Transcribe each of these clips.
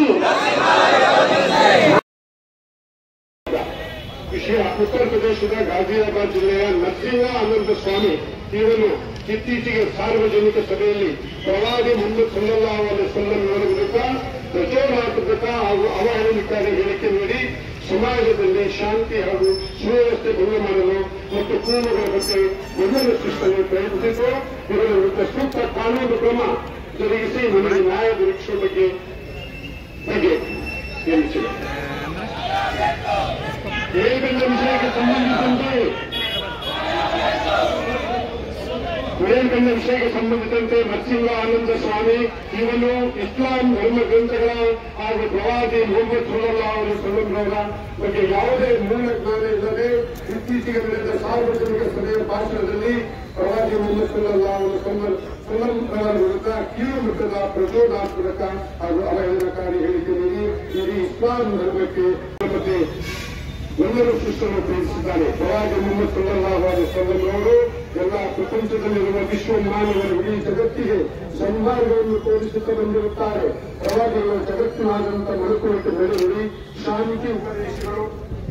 ವಿಷಯ ಉತ್ತರ ಪ್ರದೇಶದ ಗಾಜಿಯಾಬಾದ್ ಜಿಲ್ಲೆಯ ನರಸಿಂಹ ಅನಂತ ಸ್ವಾಮಿ ಇವರು ಇತ್ತೀಚೆಗೆ ಸಾರ್ವಜನಿಕ ಸಭೆಯಲ್ಲಿ ಪ್ರವಾದಿ ಮೊಹಮ್ಮದ್ ಸಲ್ಲಲ್ಲಾಹು ಅಲೈಹಿ ವಸಲ್ಲಂ ಅವರ ವಿರುದ್ಧ ಪ್ರಚೋದನಾತ್ಮಕ ಹಾಗೂ ಅವಹೇಳನಕಾರಿ ಹೇಳಿಕೆ ನೀಡಿ ಸಮಾಜದಲ್ಲಿ ಶಾಂತಿ ಹಾಗೂ ಸುವ್ಯವಸ್ಥೆ ಭಂಗ ಮಾಡಲು ಮತ್ತು ಕೂಲುಗಳ ಬಗ್ಗೆ ಗೊಂದಲ ಸೃಷ್ಟಿಸಲು ಪ್ರಯತ್ನಿಸಿದ್ದು ಇವರ ವಿರುದ್ಧ ಸೂಕ್ತ ಕಾನೂನು ಕ್ರಮ ಜರುಗಿಸಿ ನಮಗೆ ನ್ಯಾಯ ದೊರಕಿಸುವ ಬಗ್ಗೆ ಬಗ್ಗೆ ತಿಳಿಸಿದೆ ಮೇಲ್ಕಂಡ ವಿಷಯಕ್ಕೆ ಸಂಬಂಧಿಸಿದಂತೆ ಮೇಲ್ಕಂಡ ವಿಷಯಕ್ಕೆ ಸಂಬಂಧಿಸಿದಂತೆ ನರಸಿಂಹ ಆನಂದ ಸ್ವಾಮಿ ಇವನು ಇಸ್ಲಾಂ ಧರ್ಮ ಗ್ರಂಥಗಳ ಹಾಗೂ ಪ್ರವಾದಿ ಮೊಹಮ್ಮದ್ ಸುಲ್ಲಾ ಅವರು ಸಲ್ಲಂರವರ ಬಗ್ಗೆ ಯಾವುದೇ ಮೂಲ ಜ್ಞಾನ ಇಲ್ಲದೆ ಇತ್ತೀಚೆಗೆ ನಡೆದ ಸಾರ್ವಜನಿಕ ಸಭೆಯ ಭಾಷಣದಲ್ಲಿ ಪ್ರವಾದಿ ಮೊಹಮ್ಮದ್ ಸುಲ್ಲಾ ಅವರು ಸಲ್ಲಂರವರ ವಿರುದ್ಧ ಕೀಳು ಮಟ್ಟದ ಪ್ರಚೋದನಾತ್ಮಕ ಹಾಗೂ ಅವಹೇಳನಕಾರಿ ಹೇಳಿಕೆ ನೀಡಿ ಇಡೀ ಇಸ್ಲಾಂ ಧರ್ಮಕ್ಕೆ ಮತ್ತೆ ಎಲ್ಲರೂ ಸೃಷ್ಟನ್ನು ತಿಳಿಸಿದ್ದಾರೆ ಪ್ರವಾದಿ ಮೊಹಮ್ಮದ್ ಸಲ್ಲಲ್ಲಾಹು ಅಲೈಹಿ ವಸಲ್ಲಂ ಅವರು ಎಲ್ಲ ಪ್ರಪಂಚದಲ್ಲಿರುವ ವಿಶ್ವ ಮಾನವರು ಇಡೀ ಜಗತ್ತಿಗೆ ಸಂಹಾರಗಳನ್ನು ತೋರಿಸುತ್ತಾ ಬಂದಿರುತ್ತಾರೆ ಪ್ರವಾದಿಗಳು ಜಗತ್ತಿನಾದ್ಯಂತ ಮರುಕುಳಿಕೆ ಬೆಳೆಯುಡಿ ಶಾಂತಿ ಉಪದೇಶಗಳು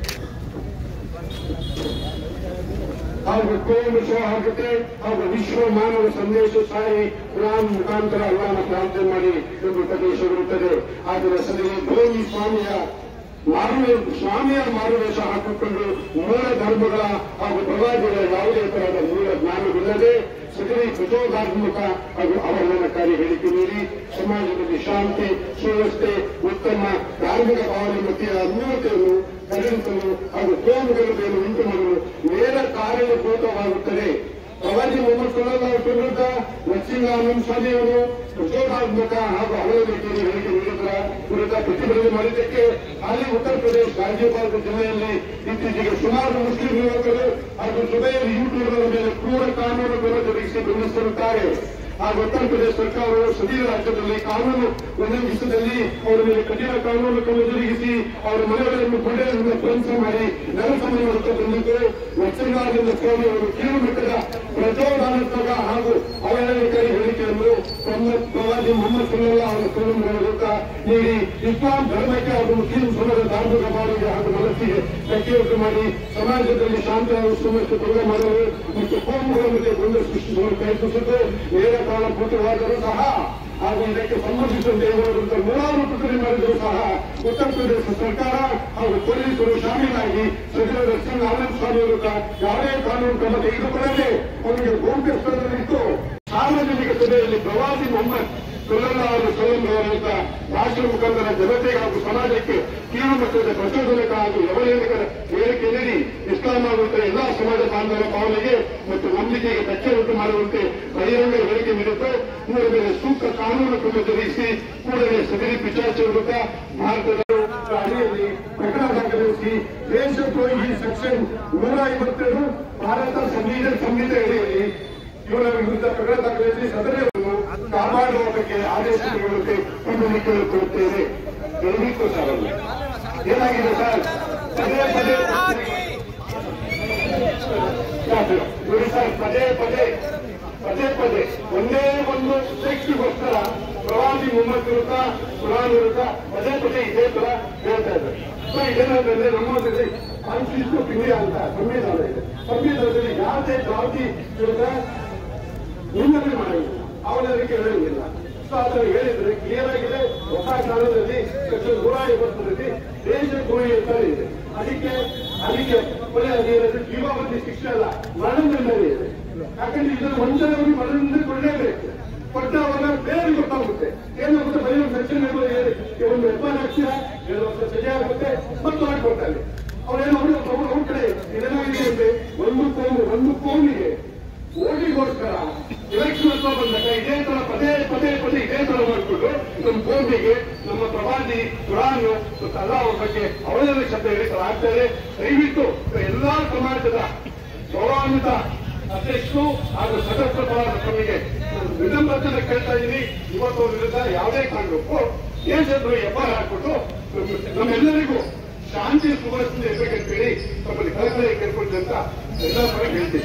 ಹಾಗೂ ಕೋಮು ಸೌಹಾರ್ದತೆ ಹಾಗೂ ವಿಶ್ವ ಮಾನವ ಸಂದೇಶ ಸಾರಿ ಕುರಾನ್ ಮುಖಾಂತರ ಅಲ್ಲಾನ ಪ್ರಾರ್ಥನೆ ಮಾಡಿ ಎಂದು ಉಪದೇಶವಿರುತ್ತದೆ ಆದರೆ ಸದರಿ ಧೋನಿ ಸ್ವಾಮಿಯ ಮಾರುವೆ ಸ್ವಾಮಿಯ ಮಾರುವೇಷ ಹಾಕಿಕೊಂಡು ಮೂಲ ಧರ್ಮಗಳ ಹಾಗೂ ಪ್ರವಾದಿಗಳ ಯಾವುದೇ ತರಹದ ಮೂಲ ಜ್ಞಾನವಿಲ್ಲದೆ ಸದರಿ ಪ್ರಚೋದಾತ್ಮಕ ಹಾಗೂ ಅವಹೇಳನಕಾರಿ ಹೇಳಿಕೆ ನೀಡಿ ಸಮಾಜದಲ್ಲಿ ಶಾಂತಿ ಸುವ್ಯವಸ್ಥೆ ಉತ್ತಮ ಧಾರ್ಮಿಕ ಭಾವನೆ ಮತ್ತು ಅನ್ಯೋನ್ಯತೆಯನ್ನು ಪರಿಣಿಸಲು ಹಾಗೂ ಕೋಮುಗಲಭೆಯನ್ನು ಉಂಟು ಮಾಡಲು ನೇರ ಕಾರ್ಯಭೂತವಾಗುತ್ತದೆ ಪ್ರವಾದಿ ಮೊಹಮ್ಮದ್ ಸಲ್ಲಾಹ್ ವಿರುದ್ಧ ನರಸಿಂಹಾನಂದ ಸ್ವಾಮಿಯವರು ಪ್ರಚೋದಾತ್ಮಕ ಹಾಗೂ ಅವಲಂಬಿಕೆಯನ್ನು ಹೇಳಿಕೆ ನೀಡಿದ್ದರ ವಿರುದ್ಧ ಪ್ರತಿಭಟನೆ ಮಾಡಿದ್ದಕ್ಕೆ ಹಾಲಿ ಉತ್ತರ ಪ್ರದೇಶ ಗಾಜಿಯಾಬಾದ್ ಜಿಲ್ಲೆಯಲ್ಲಿ ಇತ್ತೀಚೆಗೆ ಸುಮಾರು ಮುಸ್ಲಿಂ ಯುವಕರು ಹಾಗೂ ಸುಬೈರ್ ಯೂಟ್ಯೂಬ್ಗಳ ಮೇಲೆ ಕ್ರೂರ ಕಾನೂನು ಕ್ರಮ ಜರುಗಿಸಿ ಬೆಂಬಲಿಸುತ್ತಾರೆ ಹಾಗೂ ಉತ್ತರ ಪ್ರದೇಶ ಸರ್ಕಾರವು ಸದೀರ ರಾಜ್ಯದಲ್ಲಿ ಕಾನೂನು ಉಲ್ಲಂಘಿಸಿದಲ್ಲಿ ಅವರ ಮೇಲೆ ಕಠಿಣ ಕಾನೂನು ಕ್ರಮ ಜರುಗಿಸಿ ಅವರ ಮನೆಗಳನ್ನು ಗೊಂಡೆಯನ್ನು ಧ್ವಂಸ ಮಾಡಿ ನೆಲಸಮಯ ಮಾಡುತ್ತಾ ಬಂದಿದ್ದು ನರಸಿಂಹಾನಂದ ಸ್ವಾಮಿ ಅವರು ಕೀಳು ಮಟ್ಟದ ಪ್ರಚೋದನಾತ್ಮಕ ಹಾಗೂ ಅವಹೇಳನಕಾರಿ ಹೇಳಿಕೆಯನ್ನು ತಮ್ಮ ಪ್ರವಾದಿ ಮೊಹಮ್ಮದ್ ಸಲ್ಲಾ ಅವರ ಸಲ್ಲಂ ವಿರುದ್ಧ ನೀಡಿ ಇಸ್ಲಾಂ ಧರ್ಮಕ್ಕೆ ಹಾಗೂ ಮುಸ್ಲಿಂ ಸಮಾಜದ ಧಾರ್ಮಿಕ ಭಾವನೆಗೆ ಹಾಗೂ ಮನಸ್ಸಿಗೆ ಧಕ್ಕೆಯುಂಟು ಮಾಡಿ ಸಮಾಜದಲ್ಲಿ ಶಾಂತಿ ಹಾಗೂ ಸುಮಸ್ತು ಭಂಗ ಮಾಡಲು ಮತ್ತು ಕೋಮುಗಳ ಮಧ್ಯೆ ಗೊಂದಲ ಸೃಷ್ಟಿಸಲು ಪ್ರಯತ್ನಿಸಿದ್ದು ನೇರ ಕಾರಣಭೂತವಾದರೂ ಸಹ ಹಾಗೂ ಇದಕ್ಕೆ ಸಂಬಂಧಿಸಿದಂತೆ ಇರುವಂತಹ ನೂರಾರು ಪ್ರಕಟಣೆ ಮಾಡಿದರೂ ಸಹ ಉತ್ತರ ಪ್ರದೇಶ ಸರ್ಕಾರ ಹಾಗೂ ಪೊಲೀಸರು ಶಾಮೀಲಾಗಿ ಸಚಿವ ನರಸಿಂಹ ಆನಂದ್ ಸ್ವಾಮಿ ವಿರುದ್ಧ ಯಾವುದೇ ಕಾನೂನು ಕ್ರಮ ತೆಗೆದುಕೊಳ್ಳದೆ ಅವರಿಗೆ ಗೌಪ್ಯ ಸ್ಥಳದಲ್ಲಿತ್ತು ಸಾರ್ವಜನಿಕ ಸಭೆಯಲ್ಲಿ ಪ್ರವಾದಿ ಮೊಹಮ್ಮದ್ ಸುಲ್ಲಲ್ಲಾಹು ಸಲಂ ಅವರಿಂದ ರಾಷ್ಟ್ರ ಮುಖಂಡರ ಜನತೆಗೆ ಹಾಗೂ ಸಮಾಜಕ್ಕೆ ಕೀಳು ಮಟ್ಟದ ಪ್ರಚೋದನಕ ಹಾಗೂ ಯವಲೇಖನ ಹೇಳಿಕೆ ನೀಡಿ ಇಸ್ಲಾಂ ಆಗುವಂತಹ ಎಲ್ಲಾ ಸಮಾಜ ಬಾಂಧವರ ಭಾವನೆಗೆ ಮತ್ತು ನಂಬಿಕೆಗೆ ಧಕ್ಕೆ ಉಂಟು ಮಾಡುವಂತೆ ಬಹಿರಂಗ ಹೇಳಿಕೆ ನೀಡಿದ್ದು ಇವರ ಮೇಲೆ ಸೂಕ್ತ ಕಾನೂನು ಕ್ರಮ ಜರುಗಿಸಿ ಕೂಡಲೇ ಸದರಿ ಪಿಚಾಚಿ ವಿರುದ್ಧ ಭಾರತದ ಅಡಿಯಲ್ಲಿ ಪ್ರಕರಣ ದಾಖಲಿಸಿ ದೇಶದ್ರೋಹಿ ಸೆಕ್ಷನ್ ನೂರ ಐವತ್ತೆರಡು ಭಾರತ ಸಂವಿಧಾನ ಸಂಹಿತೆ ಅಡಿಯಲ್ಲಿ ಇವರ ವಿರುದ್ಧ ಪ್ರಕರಣ ದಾಖಲಿಸಿ ಸದನವನ್ನು ಕಾಪಾಡುವ ಬಗ್ಗೆ ಆದೇಶ ನೀಡುವಂತೆ ಕೂಡಲೇ ಕೇಳಿಕೊಳ್ಳುತ್ತೇವೆ ದಯವಿಟ್ಟು ಸರ್ ಅದು. ಏನಾಗಿದೆ ಸರ್ ಪದೇ ಪದೇ ಯಾಕೆ? ನೋಡಿ ಸರ್ ಪದೇ ಪದೇ ಪದೇ ಪದೇ ಒಂದೇ ಒಂದು ಶಕ್ತಿಗೋಸ್ಕರ ಪ್ರವಾದಿ ಮೊಹಮ್ಮದ್ ವಿರುದ್ಧ ಕುರಾನ್ ವಿರುದ್ಧ ಪದೇ ಪದೇ ಇದೇ ತರ ಹೇಳ್ತಾ ಇದ್ದಾರೆ ಸೊ ಇದೇನಂತಂದ್ರೆ ನಮ್ಮಲ್ಲಿ ಕಾನ್ಸ್ಟಿಟ್ಯೂಷನ್ ಆಫ್ ಇಂಡಿಯಾ ಅಂತ ಸಂವಿಧಾನ ಇದೆ ಸಂವಿಧಾನದಲ್ಲಿ ಯಾವುದೇ ಜಾತಿ ವಿರುದ್ಧ ನಿಂದನೆ ಮಾಡಂಗಿಲ್ಲ ಅವನದಕ್ಕೆ ಹೇಳಂಗಿಲ್ಲ ಸೊ ಅದನ್ನು ಹೇಳಿದ್ರೆ ಕ್ಲಿಯರ್ ಆಗಿದೆ ಹೊಸ ಕಾಲದಲ್ಲಿ ಸೆಕ್ಷನ್ ನೂರ ಐವತ್ತರಲ್ಲಿ ದೇಶದ್ರೋಹಿ ಅಂತ ಇದೆ ಅದಕ್ಕೆ ಅದಕ್ಕೆ ಕೊಲೆ ಅದೇನಿದೆ ಜೀವಾವಧಿ ಶಿಕ್ಷೆ ಅಲ್ಲ ಮರಣದಂಡನೆ ಇದೆ ಯಾಕಂದ್ರೆ ಇದನ್ನು ಒಂದರವರಿಗೆ ಮರಣದಂಡನೆ ಕೊಡಲೇಬೇಕು ಕೊಟ್ಟವರ ಬೇರೆ ಗೊತ್ತಾಗುತ್ತೆ ಏನಾಗುತ್ತೆ ಬರೀ ಒಂದು ಸೆಕ್ಷನ್ ಒಂದು ಎಫ್ಐಆರ್ ಹಾಕ್ತೀರಾ ಎರಡು ವರ್ಷ ಸಜೆ ಆಗುತ್ತೆ ಮತ್ತು ಹಾಕೊಡ್ತಾರೆ ಅವ್ರೇನೋ ಅವರು ಅವ್ರ ಅವ್ರ ಕಡೆ ಇದೇನಾಗಿದೆ ಅಂದ್ರೆ ಒಂದು ಕೋಮು ಒಂದು ಕೋಮಿಗೆ ಓಟಿಗೋಸ್ಕರ ಎಲೆಕ್ಷನ್ ಹತ್ರ ಬಂದಾಗ ಇದೇ ತರ ಪದೇ ಪದೇ ಪದೇ ಇದೇ ತರ ಮಾಡಿಕೊಂಡು ನಮ್ಮ ಕೋಮಿಗೆ ನಮ್ಮ ಪ್ರವಾದಿ ಕುರಾನ್ ಮತ್ತು ಅಲ್ಲ ಅವ್ರ ಬಗ್ಗೆ ಅವಳದ ಶಬ್ದ ಹೇಳಿಸಲಾಗ್ತಾರೆ ದಯವಿಟ್ಟು ಎಲ್ಲಾ ಸಮಾಜದ ಗೌರವಾನ್ವಿತ ಅಧ್ಯಕ್ಷರು ಹಾಗೂ ಸದಸ್ಯರಾದ ತಮಗೆ ವಿನಮ್ರತೆಯನ್ನು ಕೇಳ್ತಾ ಇದ್ದೀನಿ ಇವತ್ತು ಅವ್ರ ವಿರುದ್ಧ ಯಾವುದೇ ಕಾರಣಕ್ಕೂ ದೇಶದ್ರು ಎಫ್ಐಆರ್ ಹಾಕ್ಬಿಟ್ಟು ನಮ್ಮೆಲ್ಲರಿಗೂ ಶಾಂತಿ ಸುವ್ಯವಸ್ಥೆ ಇರಬೇಕಂತೇಳಿ ತಮ್ಮಲ್ಲಿ ಕಳಕಳಿ ಕೇಳ್ಕೊಳ್ತೀನಿ ಅಂತ ಎಲ್ಲ ಪರ ಹೇಳ್ತೀನಿ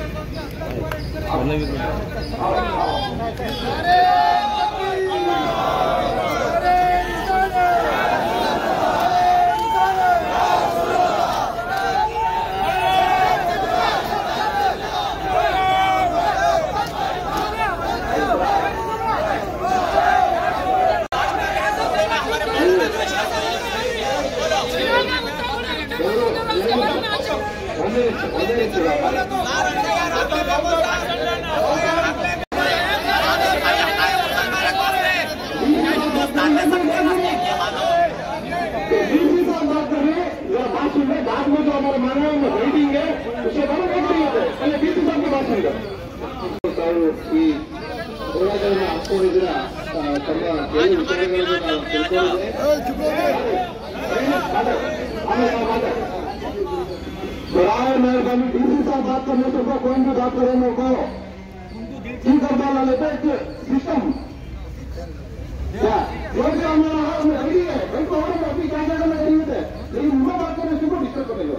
ಅರೆ ಭಾಗವಹಿಸಿದ್ದಾರೆ ತಾವು ಈ ಹೋರಾಟವನ್ನು ಹಾಕೊಂಡಿದ್ದೀರ ತಮ್ಮ ಕೆಲವು ವಿಚಾರಗಳನ್ನು ನಾವು ತಿಳ್ಕೊಂಡಿದ್ದೇವೆ बराबर मेहरबानी डीसी साहब बात करने से को कोई भी बात करे मेरे को ठीक कर डाला लेते हैं सिस्टम क्या जो भी हमारा है हमें रेडी है भाई को और अभी क्या जगह में रेडी है लेकिन उनका बात करने से को डिस्टर्ब करेगा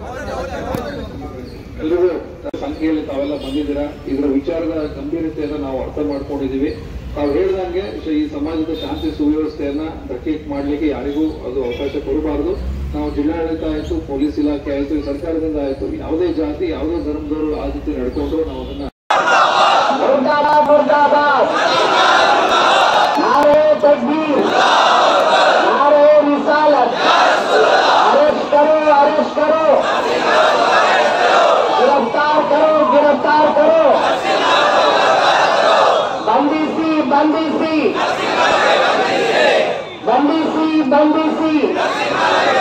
ಎಲ್ರಿಗೂ ಸಂಖ್ಯೆಯಲ್ಲಿ ತಾವೆಲ್ಲ ಬಂದಿದ್ದೀರಾ ಇದರ ವಿಚಾರದ ಗಂಭೀರತೆಯನ್ನು ನಾವು ಅರ್ಥ ಮಾಡ್ಕೊಂಡಿದ್ದೀವಿ ತಾವು ಹೇಳಿದಂಗೆ ಶ- ಈ ಸಮಾಜದ ಶಾಂತಿ ಸುವ್ಯವಸ್ಥೆಯನ್ನ ಧಕ್ಕೆ ಮಾಡ್ಲಿಕ್ಕೆ ಯಾರಿಗೂ ಅದು ಅವಕಾಶ ಕೊಡಬಾರದು ನಾವು ಜಿಲ್ಲಾಡಳಿತ ಆಯ್ತು ಪೊಲೀಸ್ ಇಲಾಖೆ ಆಯ್ತು ಈ ಸರ್ಕಾರದಿಂದ ಆಯ್ತು ಯಾವುದೇ ಜಾತಿ ಯಾವುದೇ ಧರ್ಮದವರು ಆ ರೀತಿ ನಡ್ಕೊಂಡು ನಾವು ಅದನ್ನ मुर्दाबाद मुर्दाबाद नारे तकबीर नारे रिसालत अरेस्ट करो अरेस्ट करो गिरफ्तार करो गिरफ्तार करो बंदीसी बंदीसी बंदीसी बंदीसी